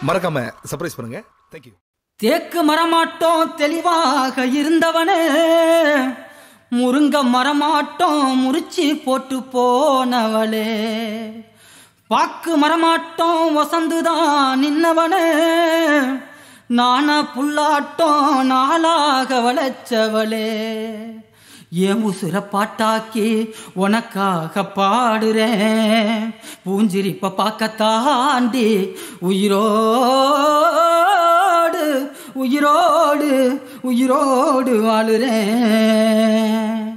மறக்காம சர்ப்ரைஸ் பண்ணுங்க தேங்க்யூ தேக்கு மரமாட்டோம் தெளிவாக இருந்தவனே முருங்க மரமாட்டோம் முறிச்சு போட்டு போனவளே பாக்கு மரமாட்டோம் வசந்துதான் நின்னவனே நானா புல்லாட்டம் நாளாக வளைச்சவளே என் உசுர பாட்டாக்கி உனக்காக பாடுறேன் பூஞ்சிரிப்ப பார்க்க தாண்டி உயிரோடு உயிரோடு உயிரோடு வாழுறேன்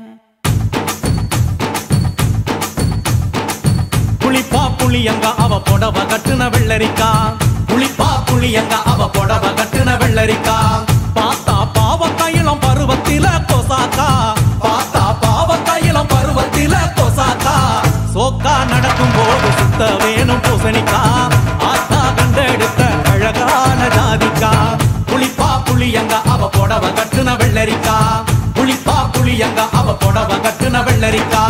புளிப்பா புளியங்க அவ புடவ கட்டுன வெள்ளரிக்கா புளிப்பா புளியங்க அவ புடவ கட்டுன வெள்ளரிக்கா பார்த்தா பாவ கையிலம் பருவத்தில கொசாக்கா பார்த்தா பாவ கையிலம் பருவத்தில கொசாக்கா சோக்கா நடக்கும் போது சுத்த வேணும் பூசணிக்கா ஆத்தா கண்டெடுத்த அழகான ஜாதிக்கா புளிப்பா புளியங்க அவ புடவ கட்டுன வெள்ளரிக்கா புளிப்பா புளியங்க அவ புடவ கட்டுன வெள்ளரிக்கா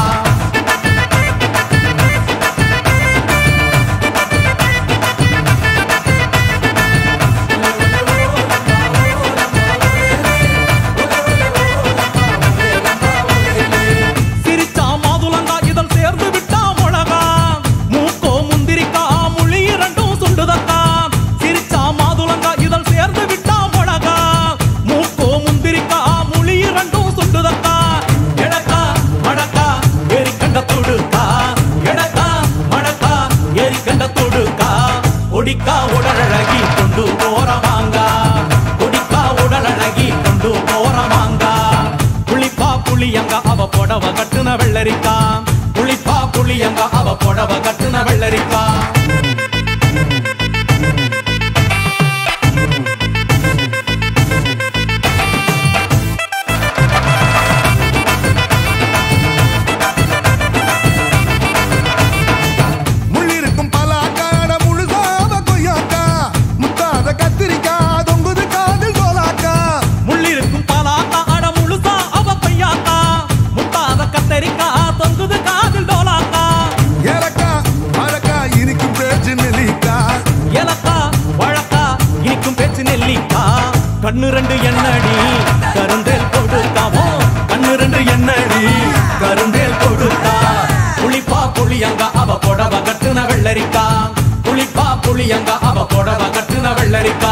சிரிச்சா மாதுளங்கா இதழ் சேர்ந்து விட்டா மிளகா மூக்கோ முந்திரிக்கா முழி இரண்டும் சுண்டுதக்கா சிரிச்சா மாதுளங்கா இதழ் சேர்ந்து விட்டா மிளகா மூக்கோ முந்திரிக்கா முழி இரண்டும் சுண்டுதக்கா எடக்கா மடக்கா ஏறி கண்ட தொடுக்கா எடக்கா மடக்கா ஏறி கண்ட தொடுக்கா ஒடிக்கா உடலழகி கொண்டு போற வாங்கா ஒடிக்கா உடலழகி கொண்டு போற வாங்கா புளிப்பா புளியங்க அவ புடவ கட்டுன வெள்ளரிக்கா புளிப்பா புளியங்க அவ புடவ கட்டுன வெள்ளரிக்கா முள்ளிருக்கும் பலாக்காட முழுசாவ கொய்யாக்கா முத்தாத கத்திரிக்கா தொங்குது காதில் சோலாக்கா முள்ளிருக்கும் பலாக்கா அட முழுசா அவ பையாக்கா முட்டாத கத்தரிக்கா தொங்குது காதில் டோலாக்கா ஏலக்கா அழக்கா இனிக்கும் பேச்சு நெல்லிக்கா எலக்கா வழக்கா இனிக்கும் பேச்சு நெல்லிக்கா கண்ணு ரெண்டு எண்ணடி கருந்தேல் கொடுக்காமோ கண்ணு ரெண்டு எண்ணடி கருந்தேல் கொடுக்கா புளிப்பா புளியங்க அவ புடவ கட்டுன வெள்ளரிக்கா புளிப்பா புளியங்க அவ புடவ கட்டுன வெள்ளரிக்கா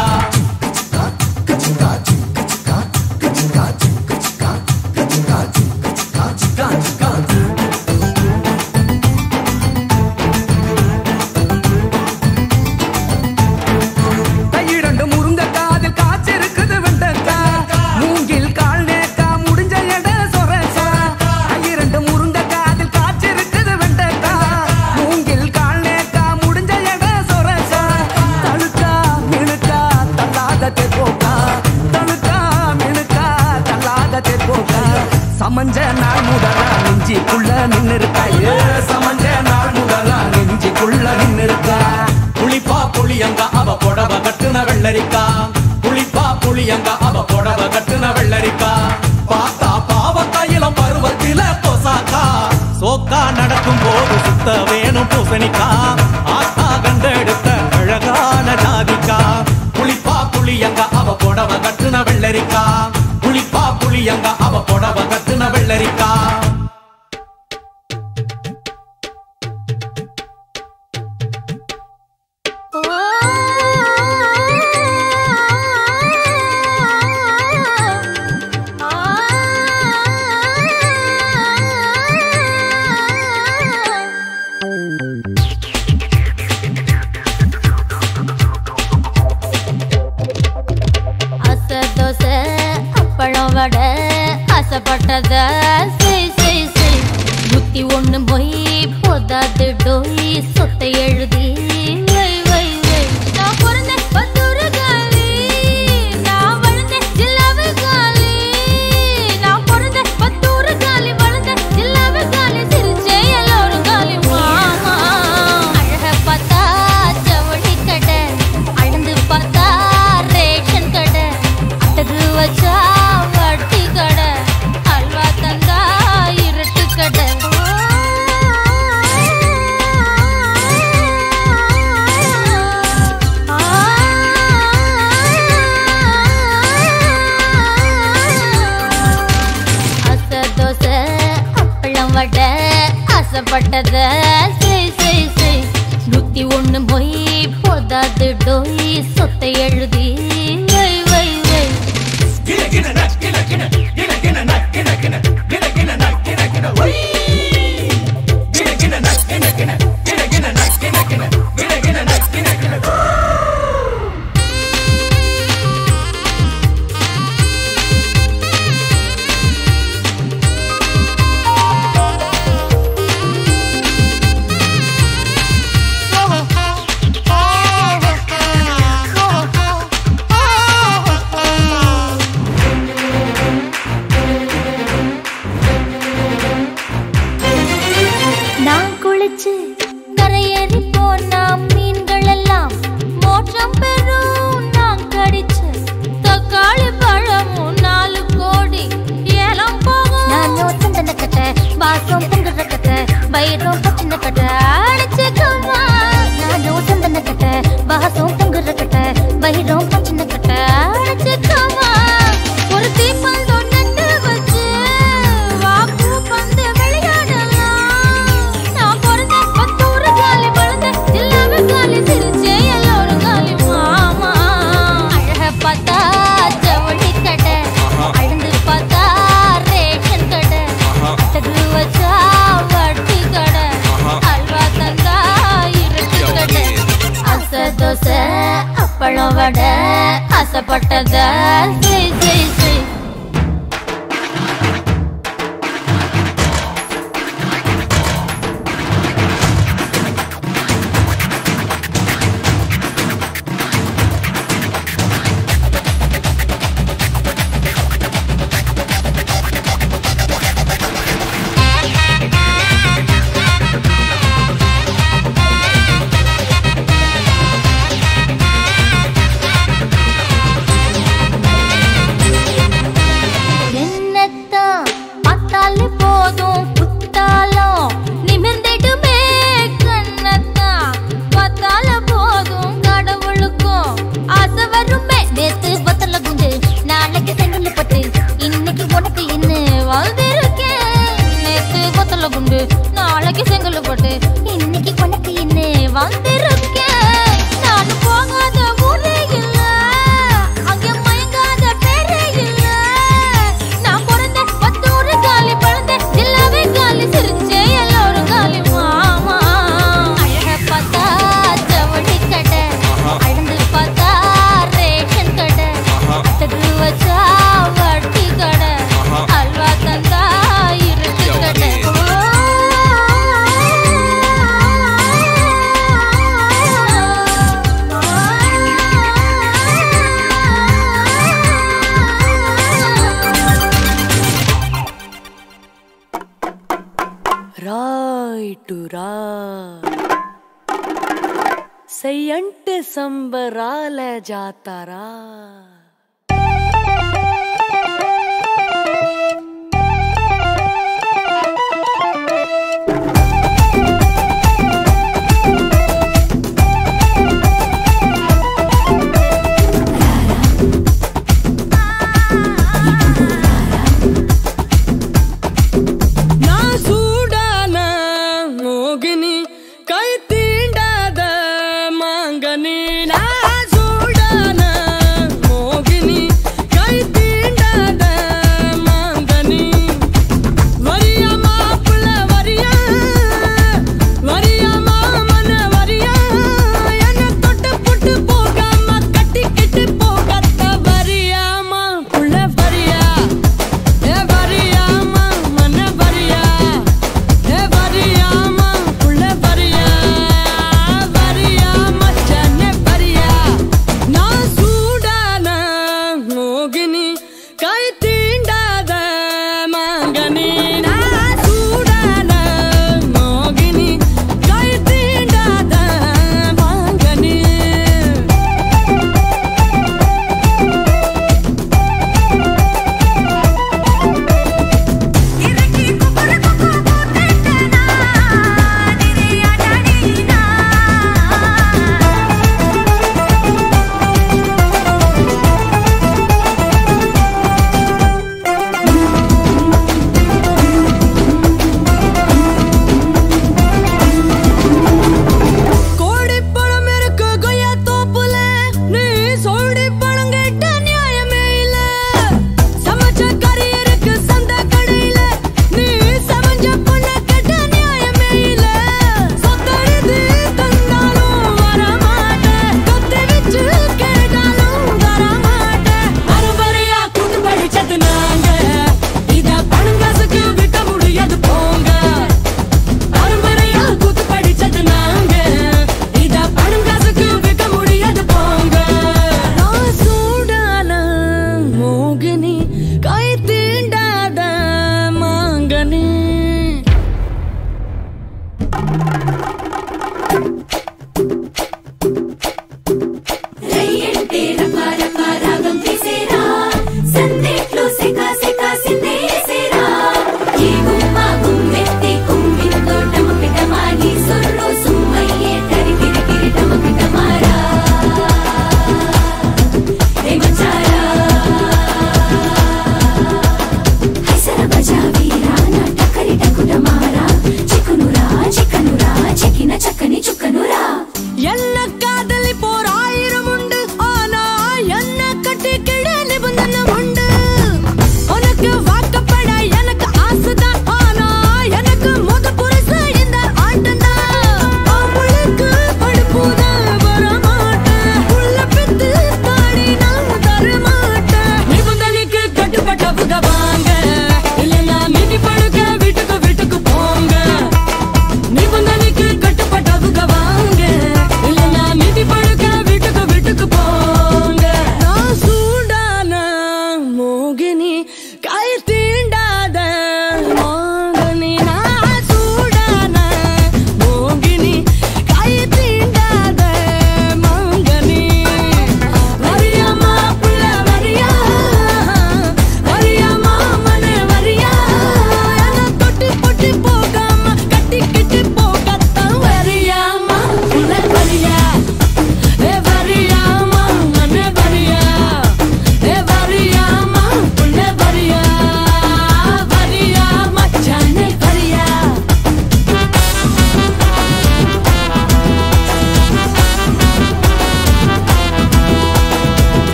கையிரண்டு முருங்க காதில் காய்ச்சிருக்குது வெண்டக்கா மூங்கில் கால் நேக்கா முடிஞ்ச எட சொரக்கா கையிரண்டு முருங்க காதில் காய்ச்சிருக்குது வெண்டக்கா மூங்கில் கால் நேக்கா முடிஞ்ச எட சொரக்கா தழுக்கா மினுக்கா தள்ளாத தெப்போக்கா தழுக்கா மினுக்கா தள்ளாத தெப்போக்கா சமஞ்ச நாள் முதலா நெஞ்சிக்குள்ள நின்னு இருக்கா ஏ சமஞ்ச நாள் முதலா நெஞ்சிக்குள்ள நின்னு இருக்கா புளிப்பா புளியங்க அவ புடவ கட்டுன வெள்ளரிக்கா புளிப்பா புளியங்க அவ புடவ கட்டுன வெள்ளரிக்கா பார்த்தா பாவ கையிலம் பருவத்தில கொசாக்கா சோக்கா நடக்கும் போது சுத்த வேணும் பூசணிக்கா ஆத்தா கண்டெடுத்த அழகான ஜாதிக்கா புளிப்பா புளியங்க அவ புடவ கட்டுன வெள்ளரிக்கா புளிப்பா புளியங்க அவ புடவ கட்டுன வெள்ளரிக்கா அசை தோசை அப்பளம் வடை ஆசைப்பட்டத செய் செய் செய் புத்தி ஒண்ணு போய் போதாது டோய் சொத்தை எழுதி வை வை வை நான் பிறந்த பத்தூரு காலி நான் வளர்ந்த ஜில்லாவு காலி நான் பிறந்த பத்தூரு காலி வளர்ந்த ஜில்லாவு காலி சிரிச்சே எல்லோரும் காலி மாமா அழக பார்த்தா ஜவுளி கடை அளந்து பார்த்தா ரேஷன் கடை அட்டகு வச்சா வட்டி கடை அல்வா தந்தா இருட்டு கடை ஆசைப்பட்டத செய் செய் செய் நூத்தி ஒண்ணு மொய் போதாது டோய் சொத்தை எழுதி வை வை வை நான் குளிச்சு கரையேறி போனா மீன்கள் எல்லாம் மோட்சம் பெறும் நான் கடிச்சு தக்காளி பழமும் நாலு கோடி ஏலம் போகும் நானும் சந்தன கட்ட வாசம் பொங்குற கட்ட வயிறும் பச்சின கட்ட அடிச்சுக்குமா நானும் சந்தன கட்ட வாசம் பொங்குற கட்ட வயிறும் பச்சின கட்ட அடிச்சுக்குமா ஒரு தீப்பந்தம் நட்டு வச்சு வாக்கு பந்து விளையாடலாம் நான் பிறந்த பத்தூறு காலி வளர்ந்த எல்லாமே காலி சிரிச்சே எல்லோரும் காலி மாமா அழக பார்த்தா ஜவுளி கடை அழுந்து பார்த்தா ரேஷன் கடை அட்டகு வச்சா வட்டி கடை அல்வா தந்தா இருட்டு கடை அசை தோசை அப்பளம் வடை ஆசைப்பட்டத செய் செய் செய் என்னத்தான் பார்த்தாலே போதும் புத்தாலம் நிமிர்ந்திடுமே கண்ணத்தான் பார்த்தால போதும் கடவுளுக்கும் ஆசை வருமே நேத்து பத்தல குண்டு நாளைக்கு செங்கல் பட்டு இன்னைக்கு உனக்கு என்ன வாழ்ந்திருக்கேன் நேத்து பத்தல குண்டு நாளைக்கு செங்கல் பட்டு இன்னைக்கு உனக்கு என்ன வாழ்ந்திருக்கேன் நான் போகாத ஊரே இல்ல அங்கே மயங்காத பேரே இல்ல நான் பிறந்த பத்தூறு காலி பழந்த எல்லாமே காலி சிரிச்சே எல்லோரும் காலி மாமா அழக பார்த்தா ஜவுளி கடை அழுந்து பார்த்தா ரேஷன் கடை அட்டகு வச்சா வட்டி கடை அல்வா தந்தா இருட்டு கடை రాయిటు రా సెయ్యంటే సంబరాల జాతారా నా సూడాన మోగిని కై తీండాద మాంగని నా సూడాన మో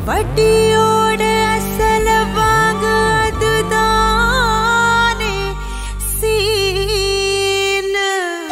வட்டியோட அசல வாங்க அதுதானே சீனு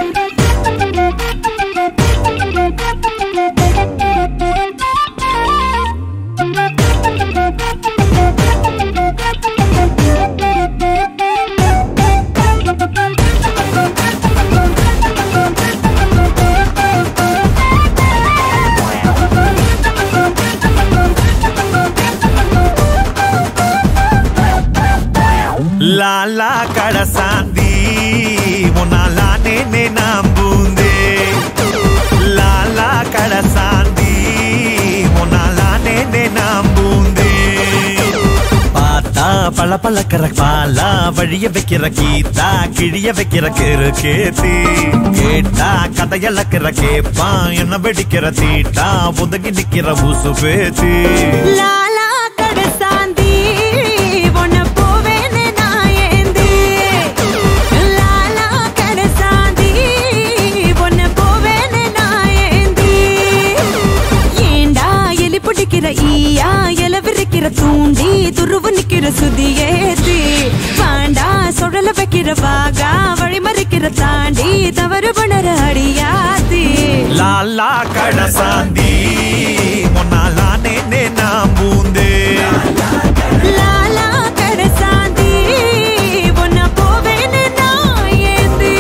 லாலா கடசாந்தி உன்னாலா நேனே நம்புந்தே லாலா கடசாந்தி உன்னாலா நேனே நம்புந்தே பார்த்தா பல பழக்கிற பாலா வழிய வைக்கிற கீதா கிழிய வைக்கிற கிரு கேத்தி கேட்டா கதையளக்கிற கேப்பான் என்ன வெடிக்கிற தீட்டா ஒதுங்கி நிக்கிற ஊசு பேத்தி லாலா கடசாந்தி உன்னை போவேன்னு நான் ஏந்தி லாலா கடசாந்தி உன்னை போவேன்னு நான் ஏந்தி ஏண்டா எலி பிடிக்கிற ஈயா எல விரிக்கிற தூண்டி துருவு நிக்கிற சுதி ஏத்தி பாண்டா சுழல வைக்கிற வாகா வழி மறிக்கிற தாண்டி தவறு பண்ணற அடியாத்தி லாலா கடசாந்தி முன்னாலா நேனே நம்புந்தே லாலா கடசாந்தி உன்னை போவேன்னு நான் ஏந்தி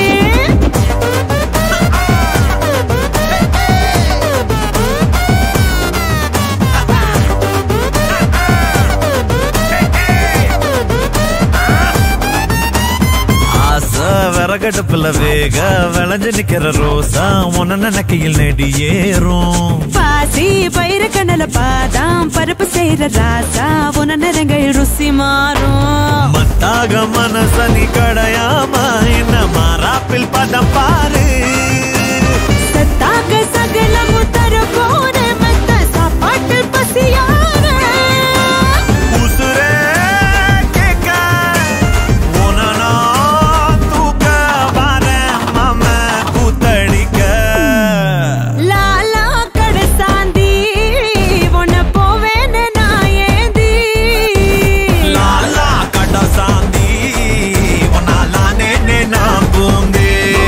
ஆசை விறகடுப்புல வேக விளைஞ்சு நிக்கிற ரோசா உன்ன நினைக்கையில் நெடி ஏறும் பாசி பயிர கண்ணல பாதாம் பருப்பு செய்யற ராசா உன நிறங்கள் ருசி மாறும் மத்தாக மனசனி கடையாம என்ன மாறாப்பில் பதம் பாரு சத்தாக சகலமும் தர போன மத்த சாப்பாட்டு பசியார உசுரே கேட்க உன்னை நான் தூக்க வரேன் மாம கூத்தடிக்க லாலா கடசாந்தி உன்னை போவேன்னு நான் ஏந்தி லாலா கடசாந்தி உன்னாலா நேனே நம்புந்தே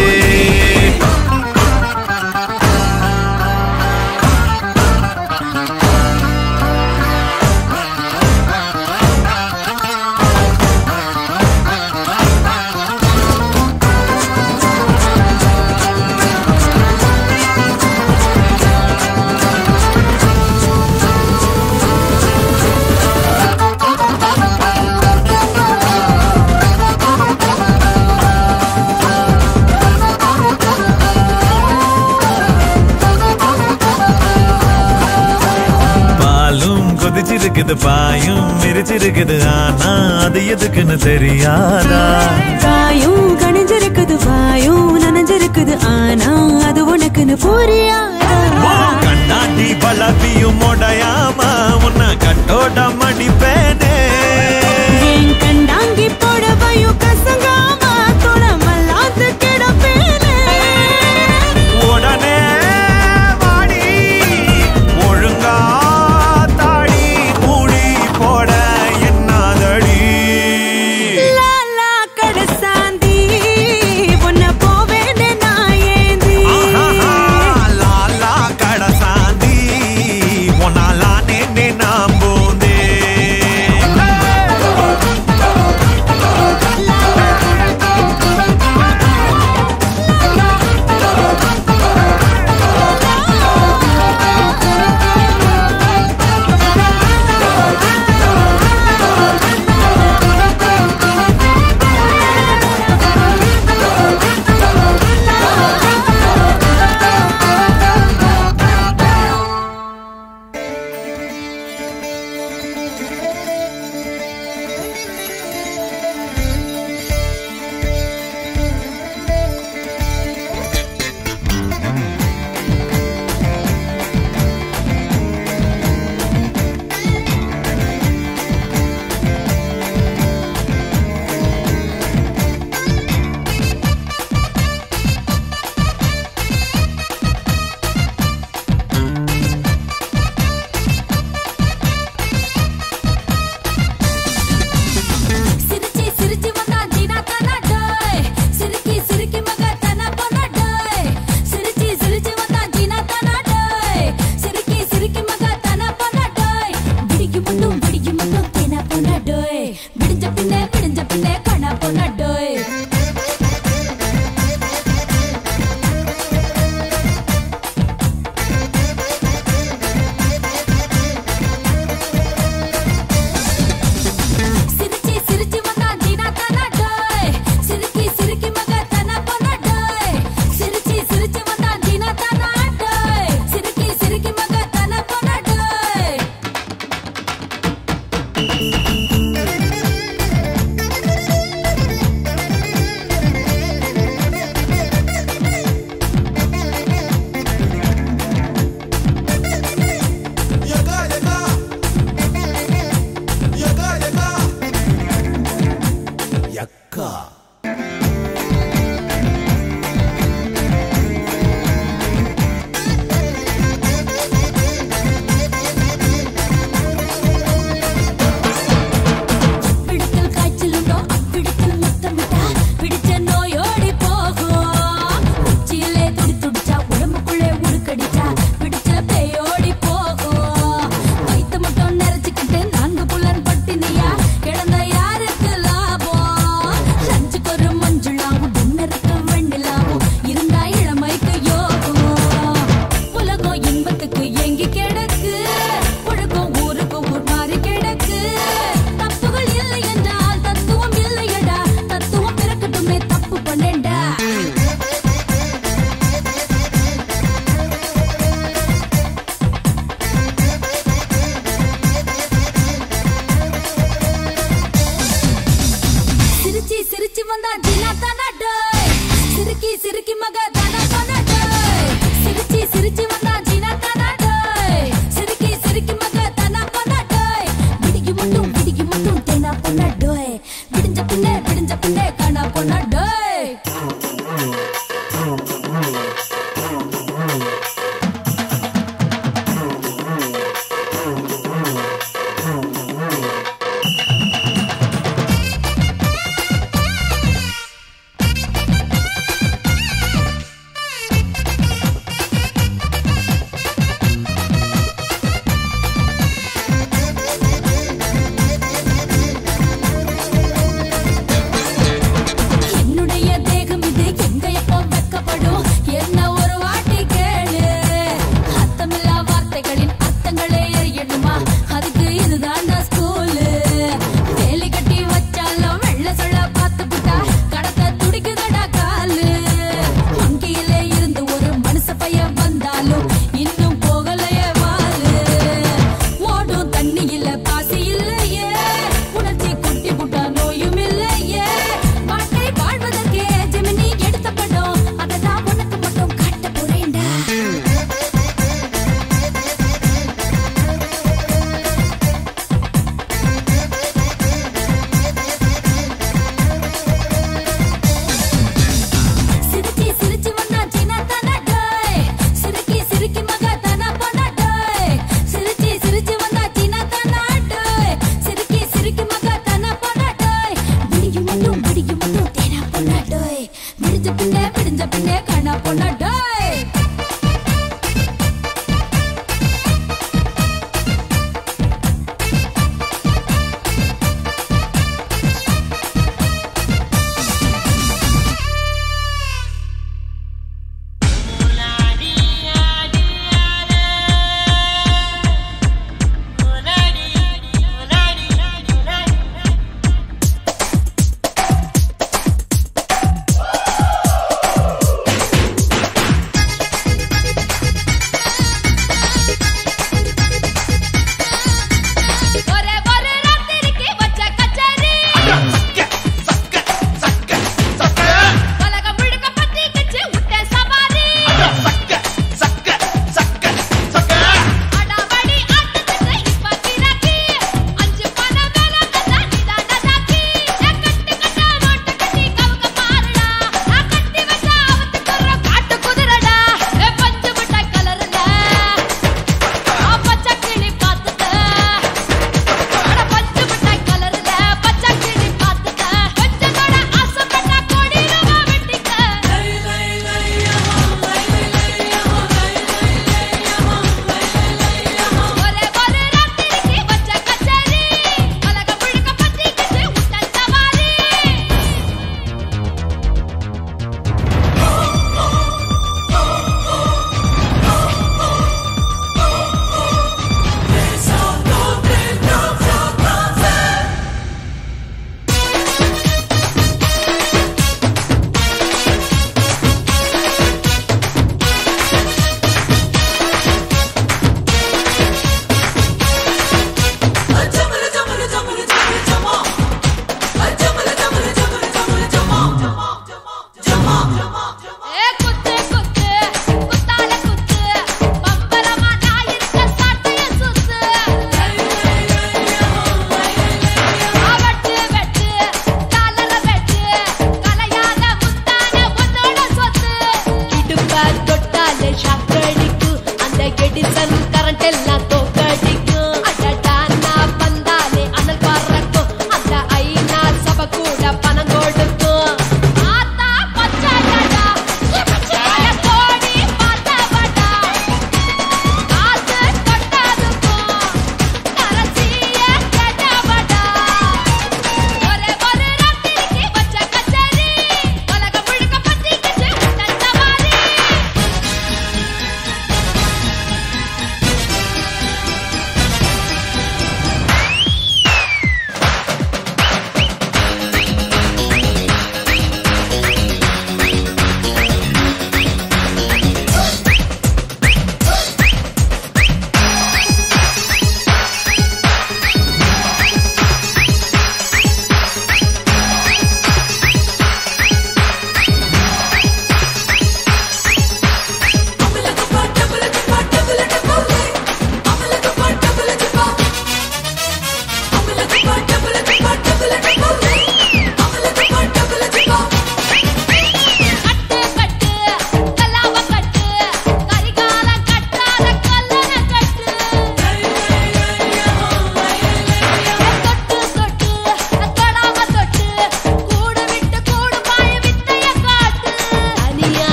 பாலும் கொதிச்சிருக்குது பாயும் மிரிச்சிருக்குது ஆனா அது எதுக்குன்னு தெரியாதா காயும் கணிஞ்சிருக்குது வாயும் நனைஞ்சிருக்குது ஆனா அது உனக்குன்னு புரியாதா கண்ணாடி பலவியும் உடையாம உன்னை கட்டோட மடிப்பேனே என் கண்டாங்கி புடவையும் கசங்காம துளமல்லாது கிடப்பேனே உடனே வாடி ஒழுங்கா தாடி மூடி போட என்னாதடி லாலா கடசாந்தி உன்னை போவேன்னு நான் ஏந்தி ஆஹாஹா, லாலா கடசாந்தி உன்னாலா நேனே நம்புந்தே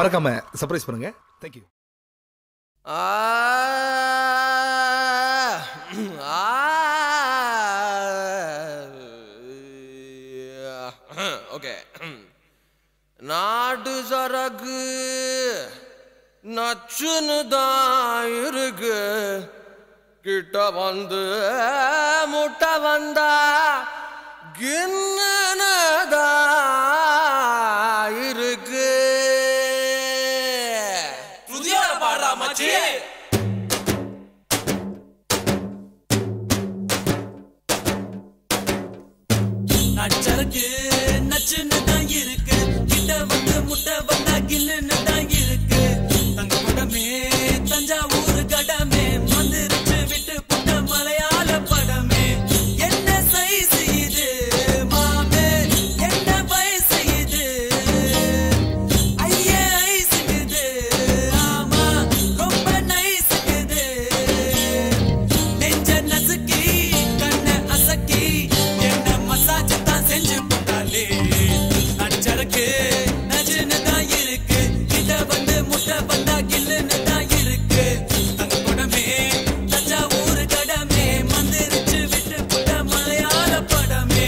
மறக்காம சர்ப்ரைஸ் பண்ணுங்க தேங்க்யூ ஓகே நாடு சரக்கு நச்சுன்னு தான் இருக்கு கிட்ட வந்து முட்டை வந்தா கின்னு தான் இருக்கு புதிய பாடுறா மச்சி நச்சருக்கு நச்சுன்னு தான் இருக்கு கிட்ட வந்து முட்டை வந்தா கில்லுன்னு தான் இருக்கு தங்க படமே தஞ்சாவூர் கடமே மந்திரிச்சு விட்டு புட்ட மலையாள படமே என்ன சைஸ் இது மாமே என்ன வயசு இது ஐயே ஐஸ் இது ஆமா ரொம்ப நைஸ் இது நெஞ்ச நசுக்கி கண்ண அசக்கி என்ன மசாஜ் தான் செஞ்சு போட்டாலே நச்சருக்கு நஜுன்னு தான் இருக்கு கிட்ட வந்து முட்டை வந்தா கில்லுன்னு தான் இருக்கு தங்க குடமே தஞ்சாவூர் கடமே மந்திரிச்சு விட்டு புட்ட மலையாள படமே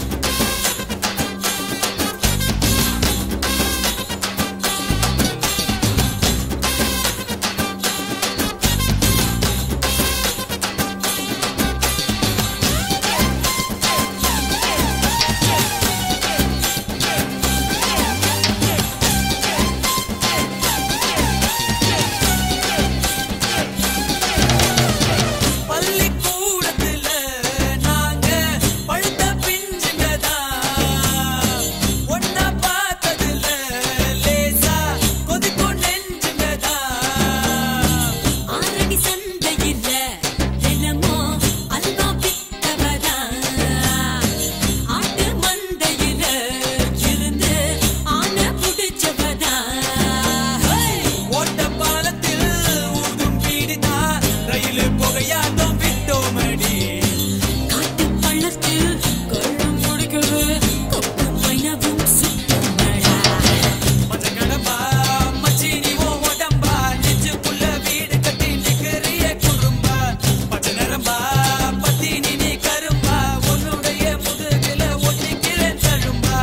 பள்ளிக்கூடத்துல நாங்க பழுத்த பிஞ்சுங்கதான் ஒன்னா பார்த்ததுல லேசா கொதிக்கும் நெஞ்சுங்கதான் ஆரடி சந்தையில தினமோ அல்வா வித்தவதா ஆட்டு மந்தையில இருந்து ஆன புடிச்சவதா ஓட்ட பாலத்தில் ஊதும் பீடிதா ரயில் புகையாட்டம் விட்டோமடி காட்டு பள்ளத்தில் கொள்ளும் முடிக்கவே கொக்கு மைனவும் சுத்தமடா மஞ்ச கடம்பா மச்சினி ஓ உடம்பா நெஞ்சுக்குள்ள வீடு கட்டி நிக்கிறிய குறும்பா பச்சை நரம்பா பத்தினி நீ கரும்பா உன்னுடைய முதுகில ஒட்டிக்கிறேன் தழும்பா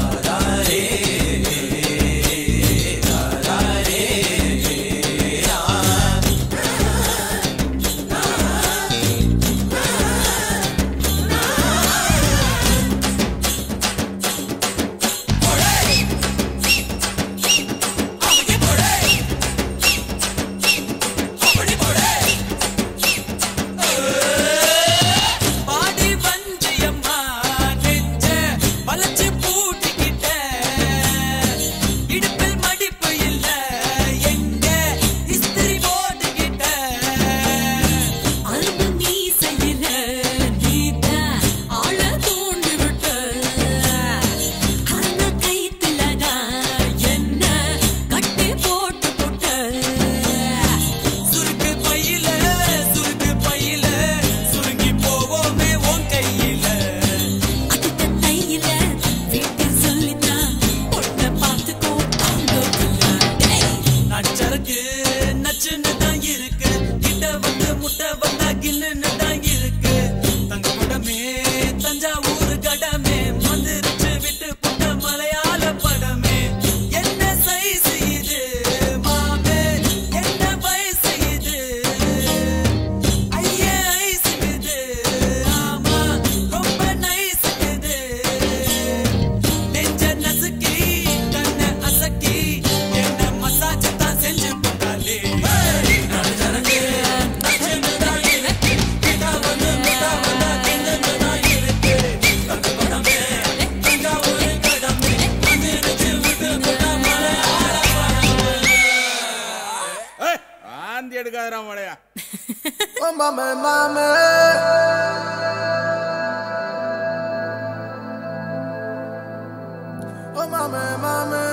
பாடி வஞ்சியம்மா நெஞ்ச வளைச்சு பூட்டிக்கிட்ட இடுப்பில் மடிப்பு இல்ல எங்க இஸ்திரி போட்டுக்கிட்ட அரும்பு மீசையில நீதா ஆள தூண்டி விட்ட அந்த கைத்துலதான் என்ன கட்டி போட்டு போட்ட சுருக்கு பையில சுருக்கு பையில சுருங்கி போவோமே உன் கையில அதுக்கு தையில வீட்டில் சொல்லித்தான் பொண்ணை பார்த்துக்கோ அவங்க நச்சருக்கு நச்சுன்னு தான் இருக்கு கிட்ட வந்து முட்டை வந்தா கில்லுன்னு தான் இருக்கு தங்க படமே தஞ்சாவூர் கடமே மந்திரிச்சு விட்டு புட்ட மலையாள படமே என்ன சைஸ் இது மாமே என்ன வயசு இது ஐயே ஐஸ் இது ஆமா ரொம்ப நைஸ் இது நெஞ்ச நசுக்கி கண்ண அசக்கி என்ன மசாஜ் தான் செஞ்சு போட்டாலே நடுஜனங்க நச்சுன்னு தான் இருக்கு. கிட்ட வந்து முட்டை வந்தா கிண்டுன்னு தான் இருக்கு. தங்க படமே, தஞ்சாவூர் கடமே, மந்திரிச்சு விட்டு புட்ட மலையாள படமே. ஆந்தி எடுக்காதரா மழையா மாமே மாமே ஓ மாமே மாமே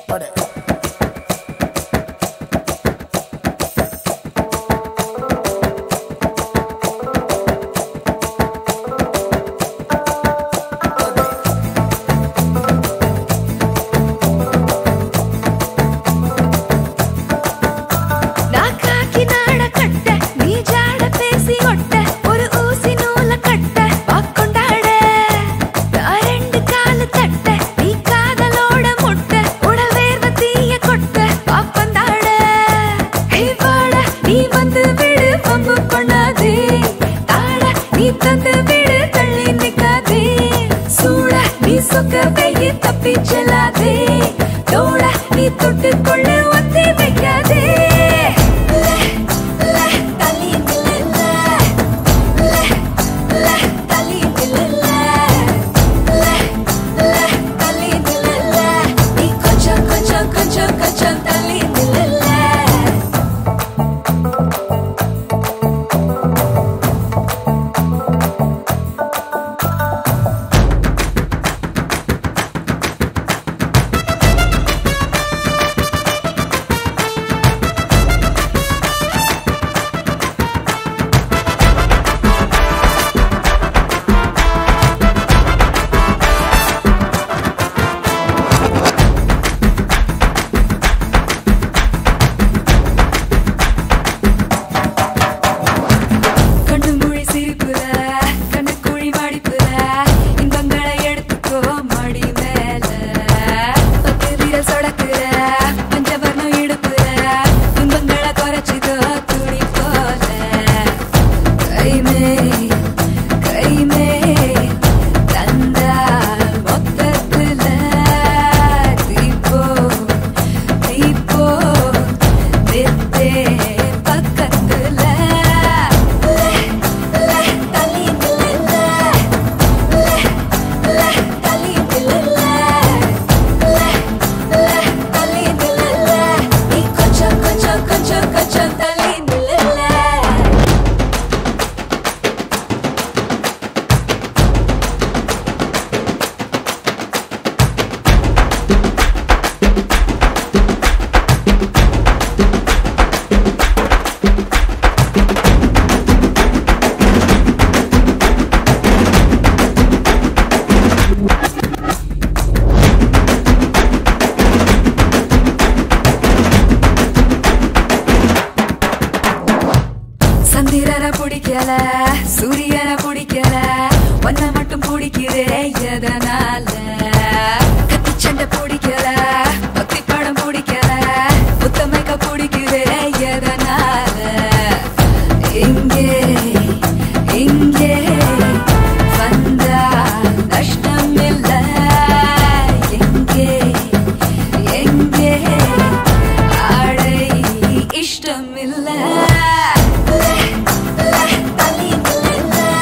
நான் காக்கி நாட கட்ட நீ ஜாட பேசி ஒட்ட ஒரு ஊசி நூல கட்ட வாக்கொண்டாட நான் ரெண்டு காலு தட்ட நீ காதலோட முட்ட உடல் வேர்வ தீய கொட்ட வாப்பந்தாட வாட நீ வந்து விடு பம்பு கொண்டாதே தாட நீ தந்து விடு தள்ளி நிக்காதே சூட நீ சொக்க வெயி தப்பி செல்லாதே தோட நீ தொட்டு கொள்ள ஒத்தி வைக்காதே லே, லே, தள்ளி நில்லு, லே. லே, லே, தள்ளி நில்லு, லே. லே, லே, தள்ளி நில்லு, லே. நீ கொஞ்சம் கொஞ்சம் கொஞ்சம் கொஞ்சம் தள்ளி நில்லு, லே. கண்ணு மொழி சிரிப்புல கண்ணுக்குழி மடிப்புல இன்பங்களை எடுத்துக்கோ மடி மேல பத்து விரல் சொடக்குற பஞ்சவர்ணம் இடுப்புல துன்பங்களை குறைச்சிதோ துணி போல கைமே கைமே தந்தா மொத்தத்துல தீப்போ தீப்போ நித்தே பக்கத்துல கொஞ்சம் கொஞ்சம் கொஞ்சம் கொஞ்சம் தள்ளி நில்லுல சந்திரனை பிடிக்கல சூரியனை பிடிக்கல ஒன்ன மட்டும் பிடிக்கிறேன் எதனால கத்தி சண்டை பிடிக்கல பக்தி படம் பிடிக்கல புத்தமைக்க பிடிக்கிறேன் எதனால இங்கே இங்கே வந்தா நஷ்டம் இல்ல எங்கே எங்கே ஆடை இஷ்டம் இல்ல லே, லே, தள்ளி நில்லு, லே.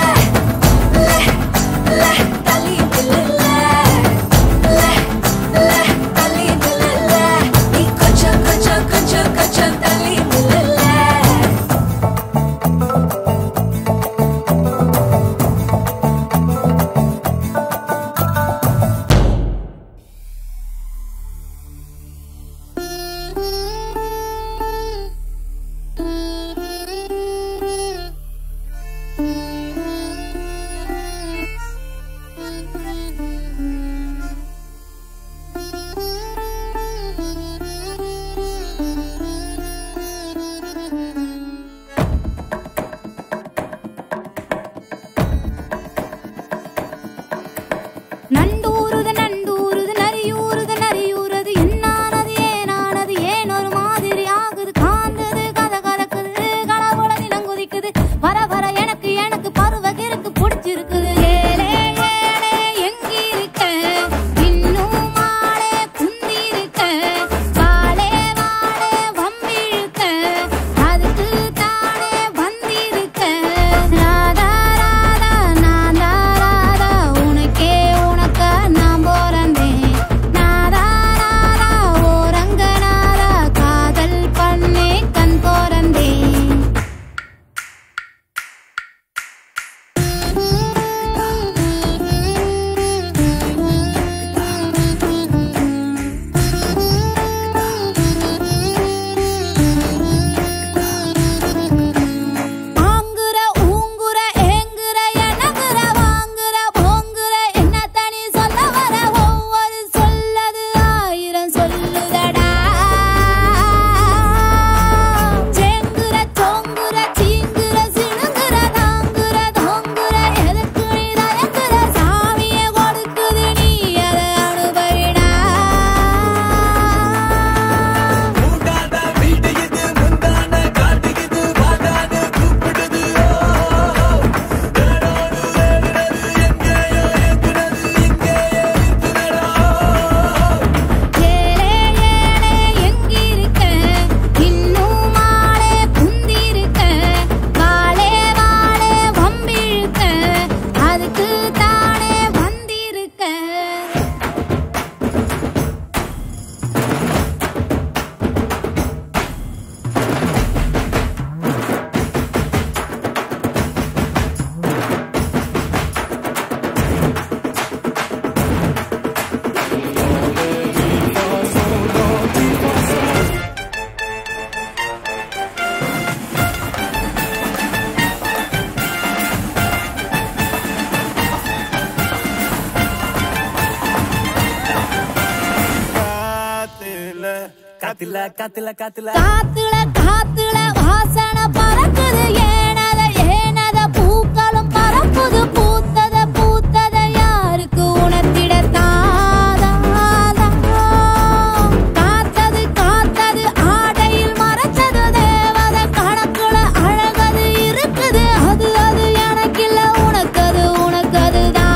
காத்துல காத்துல காத்துல காத்துல காத்துல வாசனை பறக்குது ஏனத ஏனத பூக்களும் பறக்குது பூத்தத பூத்தத யாருக்கு உணர்த்திட தாதாதா. காத்தது காத்தது ஆடையில் மறைச்சது தேவத கணக்குல அழகது இருக்குது அது அது எனக்கில்ல உனக்கது உனக்கது தான்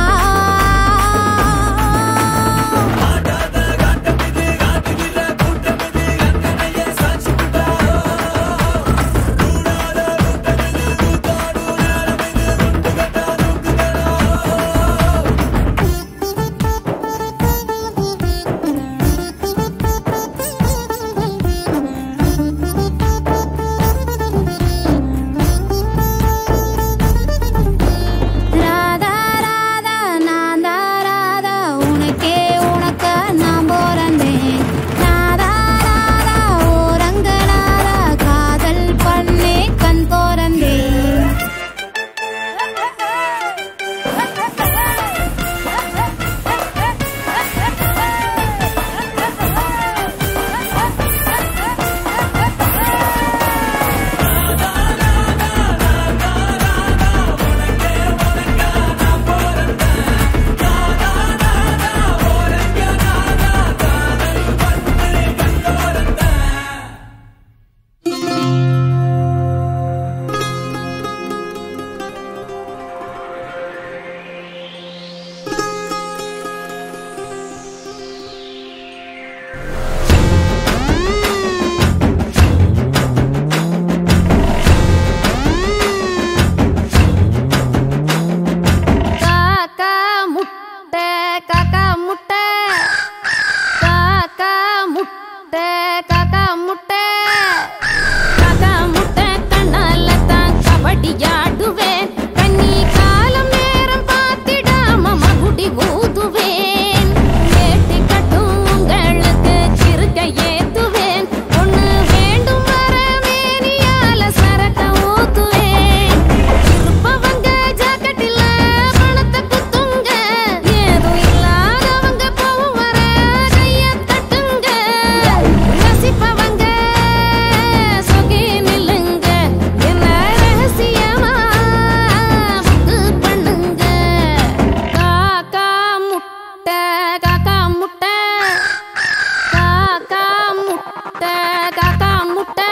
ராதா ராதா நான் தான் ராதா உனக்கே உனக்க நான் போறந்தேன் ராதா ராதா ஓ ரங்கநாதா காதல் பண்ணே கண் போறந்தேன் காக்கா முட்டை காக்கா முட்டை காக்கா முட்டை காக்கா முட்டை காக்கா முட்டை கண்ணால தான் கபடியாடுவேன் கண்ணி காலம் நேரம் பார்த்திடாம மகுடி ஊதுவேன் வேட்டி கட்டும் உங்களுக்கு சிறுக்க ஏத்துவேன் ஒண்ணு வேண்டும் வர மேனியால சரக்க ஊத்துவேன் இருப்பவங்க ஜாக்கெட்டில் பணத்தை குத்துங்க ஏதும் இல்லாதவங்க போவும் வர கைய தட்டுங்க ரசிப்பவங்க சொகி நில்லுங்க என்ன ரகசியமா புக்கு பண்ணுங்க காக்கா முட்டை காக்கா முட்டை காக்கா முட்டை காக்கா முட்டை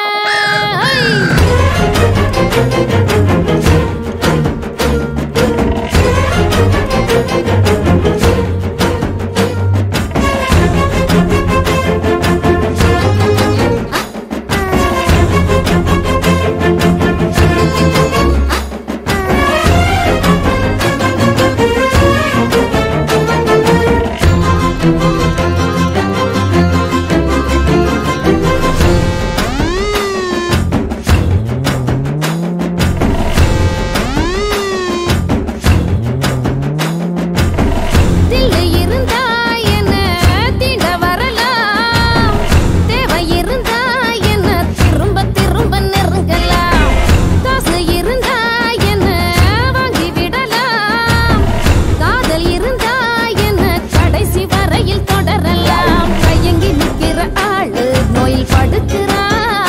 தில்லு இருந்தா என்ன தீண்ட வரலாம் தேவை இருந்தா என்ன திரும்ப திரும்ப நெருங்கலாம் காசு இருந்தா என்ன வாங்கி விடலாம் காதல் இருந்தா என்ன கடைசி வரையில் தொடரலாம் கையங்கி நிக்கிற ஆளு நோயில் படுக்கிறா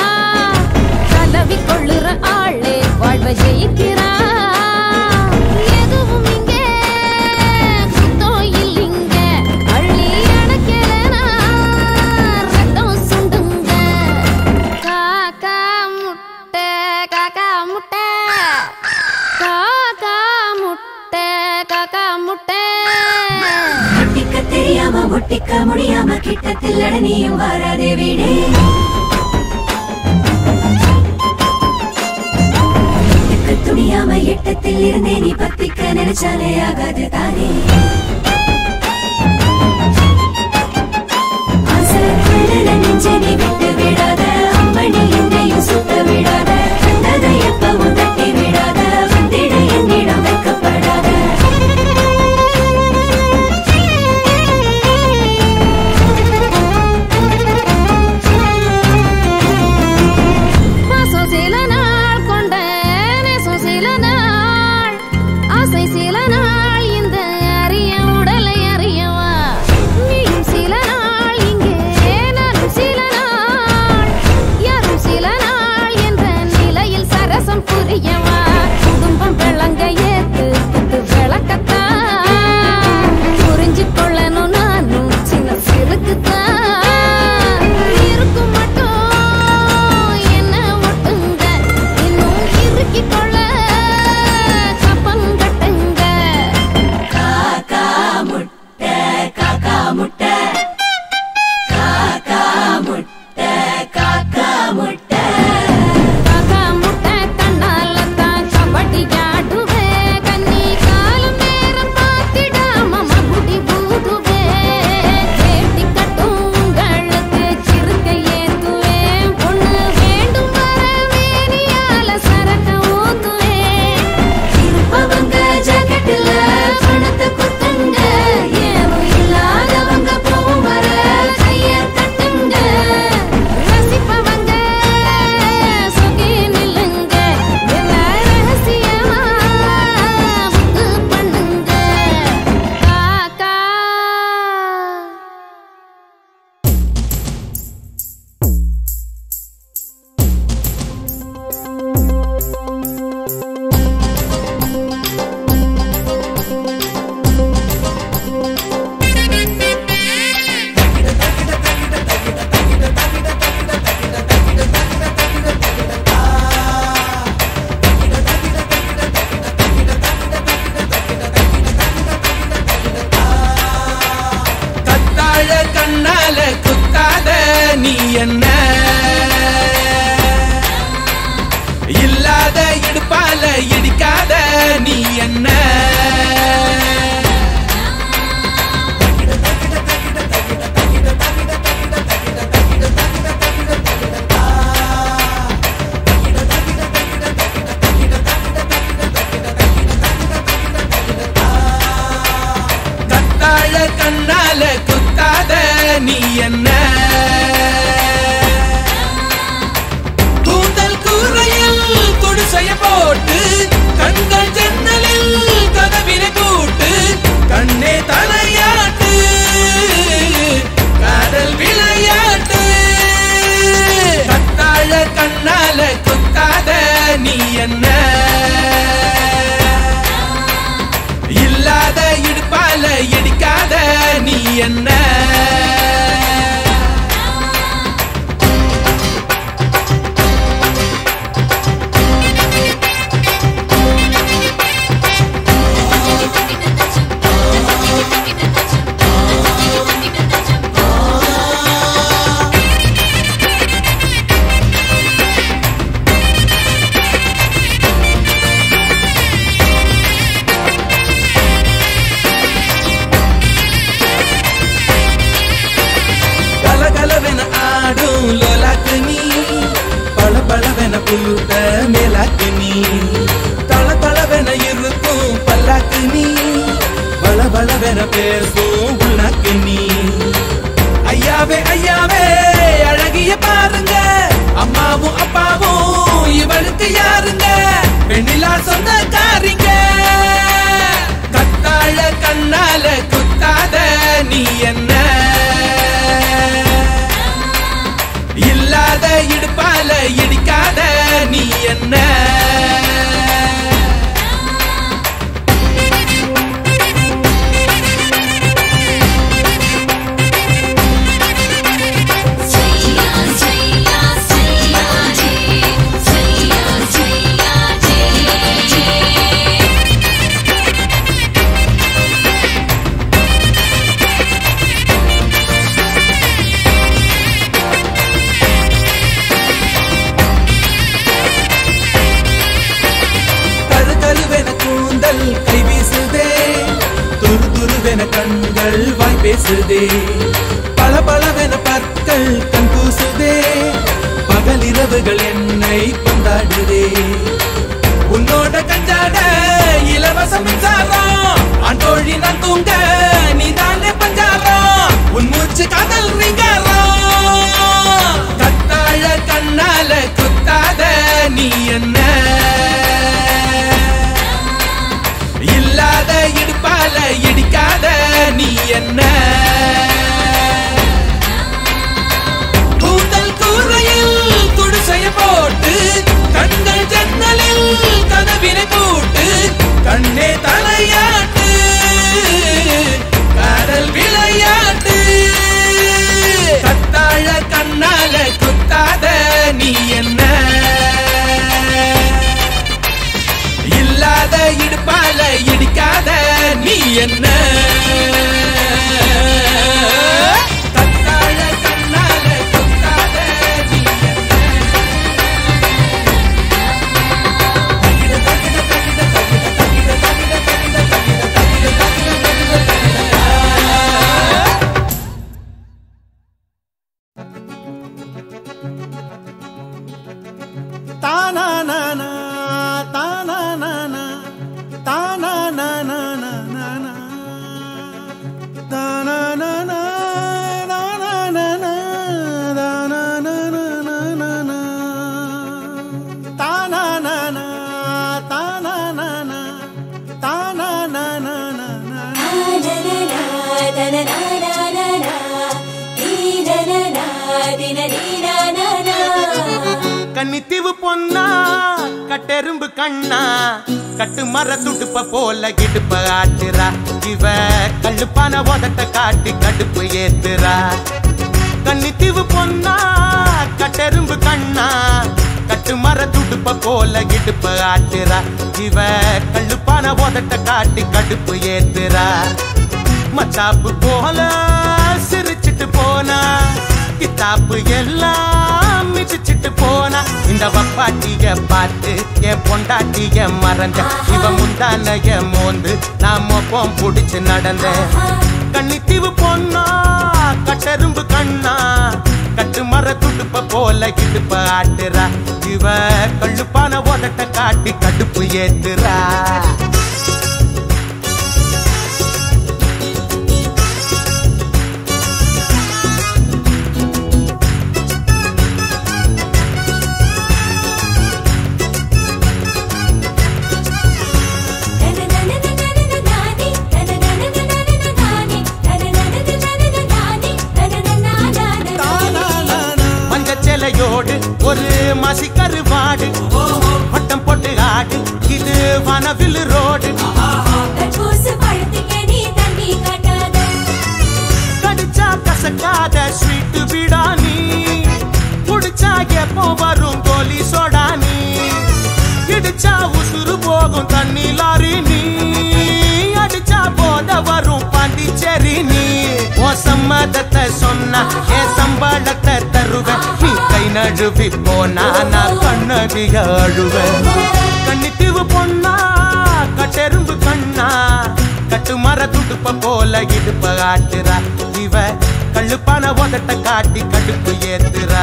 கலவி கொள்ளுற ஆளே வாழ்வ ஜெயிக்கிறா எதுவும் இங்கே சுத்தம் இல்லைங்க அள்ளி அணைக்கிறேனா ரத்தம் சுண்டுங்க காக்கா முட்டை காக்கா முட்டை காக்கா முட்டை காக்கா முட்டை ஒட்டிக்க தெரியாம ஒட்டிக்க முடியாம கிட்டத்தில் நீயும் வராதே வீடே எட்டுக்கு துணியாம எட்டத்தில் இருந்தே நீ பத்திக்க நினைச்சாலே ஆகாது தானே ஆசை கொள்ளல நெஞ்சை நீ விட்டு விடாத அம்மணி என்னையும் சுத்த விடாத கண்டதை எப்பவும் தட்டி விடாத வந்திட என்னிடம் வைக்கப்படாத பாசம் சில நாள் கொண்ட நேசம் சில நாள் ஆசை சில நாள் இந்த அரிய உடலை அறியவா என்ன கூந்தல் கூரையில் குடிசைய போட்டு கண்கள் ஜன்னலில் கதவினை கூட்டு கண்ணே தலையாட்டு காதல் விளையாட்டு கத்தாழ கண்ணால குத்தாத நீ என்ன இல்லாத இடுப்பால இடிக்காத நீ என்ன கலகலவென ஆடும் லோலாக்கு நீ பளபளவென புல்லுட்ட மேலாக்கு நீ தள தளவென இருக்கும் பல்லாக்கு நீ பளபளவென பேசும் உள்ளாக்கு நீ ஐயாவே ஐயாவே அழகிய பாருங்க அம்மாவும் அப்பாவும் இவளுக்கு யாருங்க பெண்ணிலா சொந்தக்காரிங்க கத்தாழ கண்ணால குத்தாத நீ என்ன இல்லாத இடுப்பால இடிக்காத நீ என்ன கரு கருவென கூந்தல் கை வீசுதே துரு துருவென கண்கள் வாய் பேசுதே பல பலவென பற்கள் கண் கூசுதே பகலிரவுகள் என்னை கொண்டாடுதே உன்னோட கஞ்சாட இலவச மின்சாரம் அன்றோழி நான் தூங்க நீதானே பஞ்சாரம் உன் மூச்சு காதல் ரிங்காரம் கத்தாழ கண்ணால குத்தாத நீ என்ன இல்லாத இடுப்பால இடிக்காத நீ என்ன கூந்தல் கூரையில் குடிசைய போட்டு கண்கள் ஜன்னலில் கதவினை கூட்டு கண்ணே தலையாட்டு காதல் விளையாட்டு கத்தாழ கண்ணால குத்தாத நீ என்ன இல்லாத இடுப்பால இடிக்காத நீ என்ன கத்தாழ கண்ணால குத்தாத நீ தானானானா, தானானானா, தானானானானானா. தானானானா, தானானானா, தானானானானானா. தானானானா, தானானானா, தானானானானானா. கன்னித்தீவு பொன்னா கட்டெரும்பு கண்ணா கட்டு மர துடுப்ப போல இடுப்ப ஆட்டுறா இவ கல்லுப்பான உதட்ட காட்டி கடுப்பு ஏத்துறா கன்னித்தீவு பொன்னா கட்டெரும்பு கண்ணா கட்டு மர துடுப்ப போல இடுப்ப ஆட்டுறா இவ கல்லுப்பான உதட்ட காட்டி கடுப்பு ஏத்துறா மத்தாப்பு போல சிரிச்சிட்டு போனா கித்தாப்பு எல்லாம் மிதிச்சிட்டு போனா இந்த வப்பாட்டிய பார்த்து என் பொண்டாட்டிய மறந்த இவ முந்தானைய மோந்து நான் மொப்பம் புடிச்சு நடந்த கன்னித்தீவு பொண்ணா கட்டெரும்பு கண்ணா கட்டு மர துடுப்ப போல இடுப்ப ஆட்டுறா இவ கள்ளுப்பான உதட்ட காட்டி கடுப்பு ஏத்துறா குடிக்காத ஸ்வீட் விடா நீ குடிச்சா எப்போ வரும் கோலி சோடா நீ இடிச்சா உசுறு போகும் தண்ணி லாரி நீ அடிச்சா போத வரும் பாண்டிச்சேரி நீ ஓ சம்மதத்தை சொன்னா என் சம்பளத்தை தருவேன் நீ கை நழுவி போனா நான் கண்ணடிய அழுவேன் கண்ணித்தீவு பொண்ணா கட்டெரும்பு கண்ணா கட்டு மர துடுப்ப போல இடுப்ப ஆட்டுறா இவ கள்ளுப்பான உதட்ட காட்டி கடுப்பு ஏத்துறா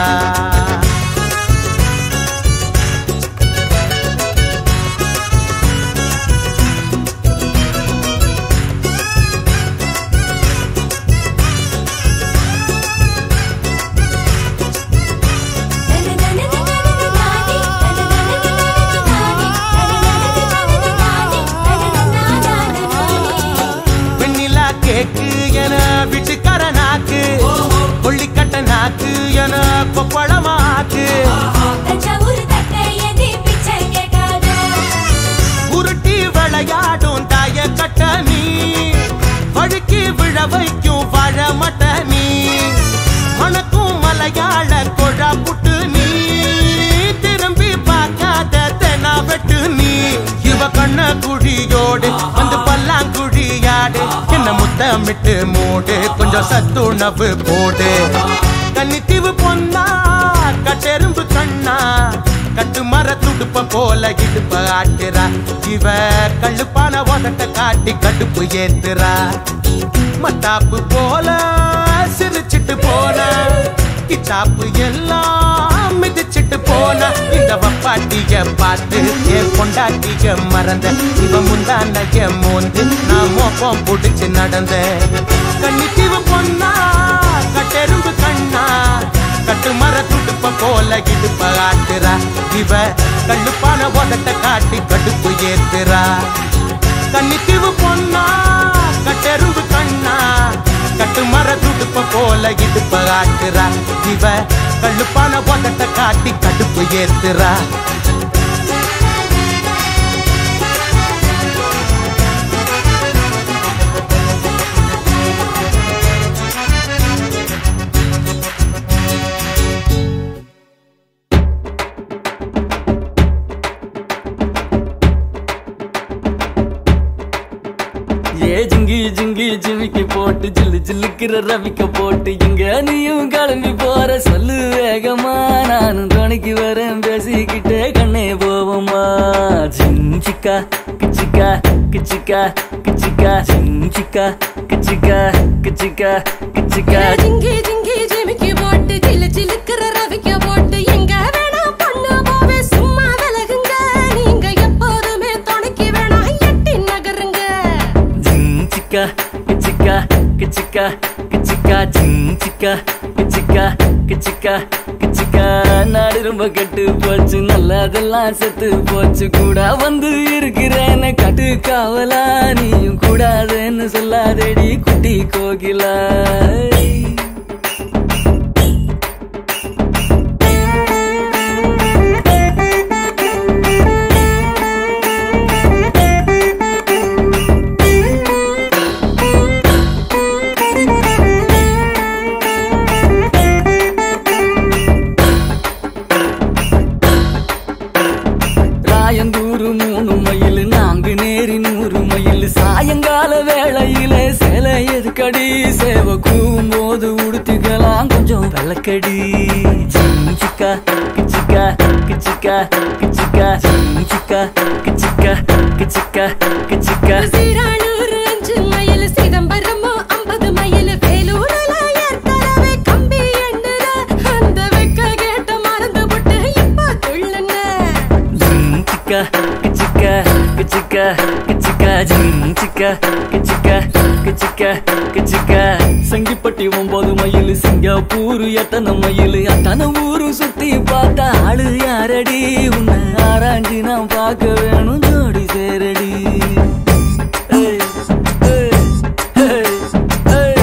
வெண்ணிலா கேக்கு என வீட்டுக்கார நாக்கு கொள்ளிக்கட்ட நாக்கு என கொப்பளமாக்கு உருட்டி விளையாடும் தாய கட்ட நீ வழுக்கி விழ வைக்கும் வாழ மட்ட நீ மணக்கும் மலையாள கொழா புட்டு நீ திரும்பி பார்க்காத தெனா வெட்டு நீ இவ கண்ண குழியோடு வந்து பல்லாங்குழியாடு என்ன முத்தமிட்டு மூடு கொஞ்சம் சத்துணவு போடு கன்னித்தீவு பொன்னா கட்டெரும்பு கண்ணா கட்டு மர துடுப்ப போல இடுப்ப ஆட்டுறா இவ கள்ளுப்பான உதட்ட காட்டி கடுப்பு ஏத்துறா மத்தாப்பு போல சிரிச்சிட்டு போன கிச்சாப்பு எல்லாம் மிதிச்சிட்டு போன இந்த வப்பாட்டிய பார்த்து என் பொண்டாட்டிய மறந்த இவ முந்தானைய மோந்து நான் மோப்பம் புடிச்சு நடந்த கண்ணித்தீவு பொண்ணா கட்டெரும்பு கண்ணா கட்டு மர துடுப்ப போல இடுப்ப ஆட்டுறா இவ கள்ளுப்பான உதட்ட காட்டி கடுப்பு ஏத்துறா கன்னித்தீவு பொண்ணா கட்டெரும்பு கண்ணா கட்டு மர துடுப்ப போல இடுப்ப ஆட்டுறா இவ கள்ளுப்பான உதட்ட காட்டி கடுப்பு ஏத்துறா ஏ ஜிங்கி ஜிங்கி ஜிமிக்கி போட்டு ஜில்லு ஜில்லுக்கிற ரவிக்க போட்டு இங்க நீயும் கிளம்பி போற சொல்லு வேகமா நானும் துணைக்கு வரேன் பேசிக்கிட்டே கண்ணே போவோமா ஜிஞ்சிக்கா கிச்சிக்கா கிச்சிக்கா கிச்சிக்கா ஜிஞ்சிக்கா கிச்சிக்கா கிச்சிக்கா கிச்சிக்கா ஜிங்கி ஜிங்கி ஜிமிக்கி போட்டு ஜிலு ஜிலுக்குற ரவிக்க போட்டு எங்க வேணா பொண்ணு போவே சும்மா விலகுங்க நீங்க எப்போதுமே துணைக்கு வேணா எட்டி நகருங்க ஜிஞ்சிக்கா கிச்சிக்கா கிச்சிக்கா கிச்சிக்கா ஜிஞ்சிக்கா கிச்சிக்கா கிச்சிக்கா கிச்சிக்கா நாடு ரொம்ப கெட்டு போச்சு நல்லதெல்லாம் செத்து போச்சு கூட வந்து இருக்கிறேன்னு கட்டு காவலா நீயும் கூடாதுன்னு சொல்லாதேடி குட்டி கோகிலா ராயந்தூரு மூணு மைல் நான்கு நேரி நூறு மைல் சாயங்கால வேளையில சிலை எதுக்கடி சேவ கூவும் போது உடுத்திக்கலாம் கொஞ்சம் வெள்ளக்கடி சிக்கா கிச்சிக்கா கிச்சிக்கா கிச்சிக்கா சிக்கா கிச்சிக்கா கிச்சிக்கா கிச்சிக்கா சீரானூர் அஞ்சு மைல் சிதம்பரமோ ஐம்பது மைல் வேலூர்ல ஏற்கனவே கம்பி எண்ணுற அந்த வெக்க கேட்ட மறந்து விட்டு இப்ப துள்ளுன கிச்சிக்கா கிச்சிக்கா கிச்சிக்கா கிச்சிக்கா ஜிஞ்சிக்கா கிச்சிக்கா கிச்சிக்கா கிச்சிக்கா சங்கிப்பட்டி ஒன்பது மைல் சிங்கப்பூர் எத்தனை மைல் அத்தனை ஊரு சுத்தி பார்த்தா ஆளு யாரடி உன்னை ஆராய்ஞ்சு நான் பார்க்க வேணும் ஜோடி சேரடி ஏய், ஏய், ஏய், ஏய்.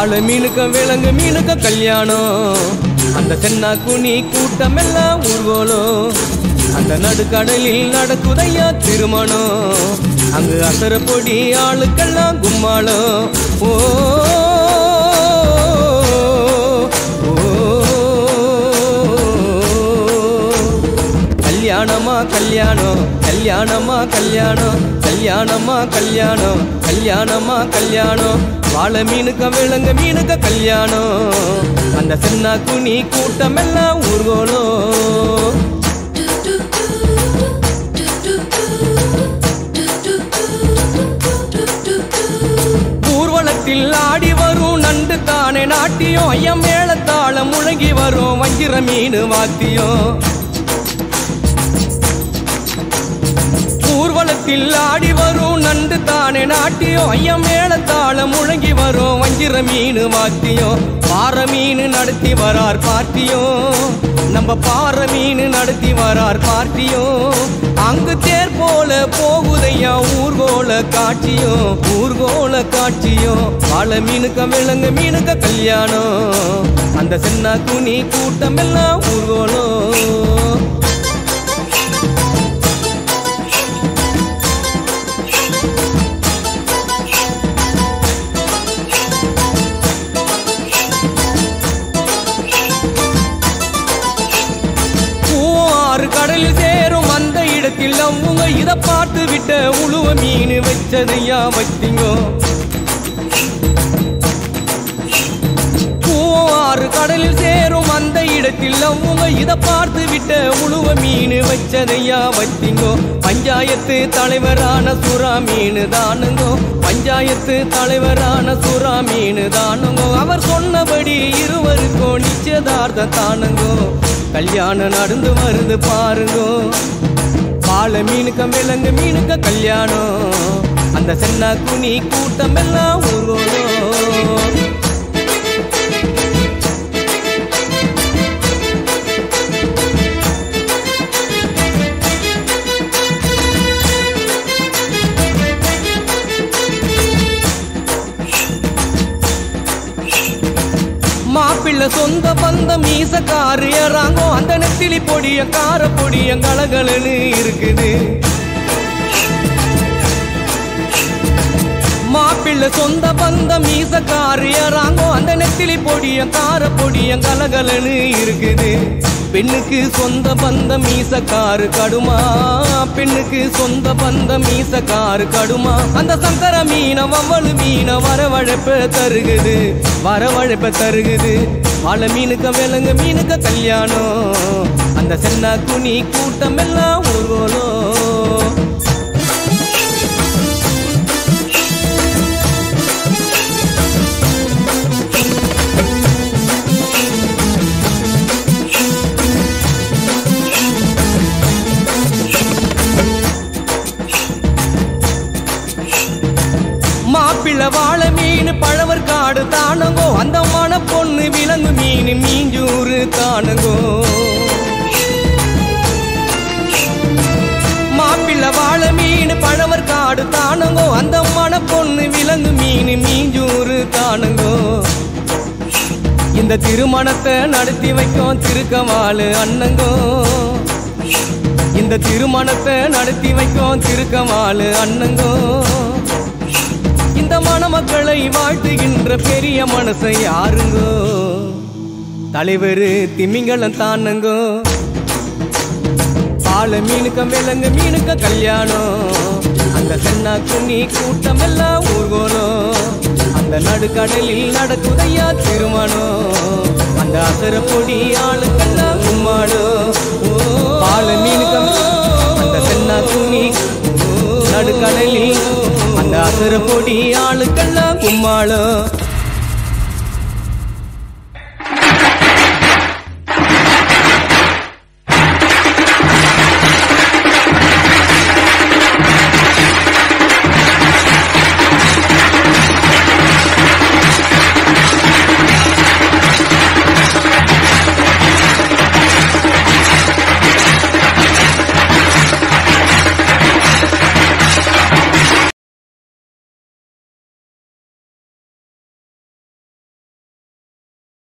வாழை மீனுக்க விலங்கு மீனுக்க கல்யாணம் அந்த தென்னா குனி கூட்டம் எல்லாம் ஊர்வலம் அந்த நடுக்கடலில் நடக்குதையா திருமணம் அங்கு அசர பொடி ஆளுக்கெல்லாம் கும்மாளம் ஓ கல்யாணமா கல்யாணம் கல்யாணமா கல்யாணம் கல்யாணமா கல்யாணம் கல்யாணமா கல்யாணம் வாழை மீனுக்க விலங்கு மீனுக்க கல்யாணம் அந்த சென்னா குனி கூட்டம் எல்லாம் ஊர்வலம் ஊர்வலத்தில் ஆடி வரும் நண்டு தானே நாட்டியம் ஐயம் மேளத்தாளம் முழங்கி வரும் வஞ்சிர மீன் வாத்தியம் ஊர்வலத்தில் ஆடி வரும் நண்டு தானே நாட்டியம் ஐயம் மேளத்தாளம் முழங்கி வரும் வஞ்சிர மீன் வாத்தியம் பாறை மீன் நடத்தி வரார் பார்ட்டியும் நம்ம பாறை மீன் நடத்தி வரார் பார்ட்டியும் அங்கு தேர் போல போகுதையா ஊர்கோல காட்சியும் ஊர்கோல காட்சியும் பல மீனுக்க விலங்கு மீனுக்க கல்யாணம் அந்த சென்னா குனி கூட்டம் எல்லாம் ஊர்கோலம் ஆறு கடலில் சேரும் அந்த இடத்தில் அவங்க இத பார்த்து விட்ட உழுவ மீன் வச்சதையா வச்சிங்கோ ஆறு கடலில் சேரும் அந்த இடத்தில் அவங்க இத பார்த்து விட்ட உழுவ மீன் வச்சதையா வச்சிங்கோ பஞ்சாயத்து தலைவரான சுறா மீன் தானுங்கோ பஞ்சாயத்து தலைவரான சுறா மீன் தானுங்கோ அவர் சொன்னபடி இருவருக்கும் நிச்சயதார்த்தம் தானுங்கோ கல்யாணம் நடந்து வருது பாருங்கோ பாலை மீனுக்க விலங்கு மீனுக்க கல்யாணம் அந்த சென்னா குனி கூட்டம் எல்லாம் ஊர்வலம் மாப்பிள்ளை சொந்த பந்தம் மீசக்காரு ஏறாங்கோ அந்த நெத்திலி பொடிய கார பொடிய கலகலன்னு இருக்குது மாப்பிள்ளை சொந்த பந்தம் மீசக்காரு ஏறாங்கோ அந்த நெத்திலி பொடிய கார பொடிய கலகலன்னு இருக்குது பெண்ணுக்கு சொந்த பந்தம் மீசக்காரு கடுமா பெண்ணுக்கு சொந்த பந்தம் மீசக்காரு கடுமா அந்த சங்கர மீன வவ்வளு மீன வரவழைப்ப தருகுது வரவழைப்ப தருகுது வாழை மீனுக்க விலங்கு மீனுக்க கல்யாணம் அந்த சென்னா குனி கூட்டம் எல்லாம் ஊர்வலம் மாப்பிள்ளை வாழை மீன் பழவர் காடு தானங்கோ அந்த மன பொண்ணு விலங்கு மீன் மீஞ்சூறு தானங்கோ மாப்பிள்ளை வாழை மீன் பழவர் காடு தானங்கோ அந்த மன பொண்ணு விலங்கு மீன் மீஞ்சூறு தானங்கோ இந்த திருமணத்தை நடத்தி வைக்கும் திருக்கவாளு அண்ணங்கோ இந்த திருமணத்தை நடத்தி வைக்கும் திருக்கவாளு அண்ணங்கோ இந்த மணமக்களை வாழ்த்துகின்ற பெரிய மனசை யாருங்கோ தலைவர் திமிங்கலம் தானுங்கோ பால மீனுக்க விலங்கு மீனுக்க கல்யாணம் அந்த சென்னா குன்னி கூட்டம் எல்லாம் ஊர்கோலம் அந்த நடுக்கடலில் நடக்குதையா திருமணம் அந்த அசர பொடி ஆளுக்கெல்லாம் கும்மாடும் பால மீனுக்க அந்த சென்னா குன்னி நடுக்கடலில் அந்த அசர பொடி ஆளுக்கெல்லாம் கும்மாளம்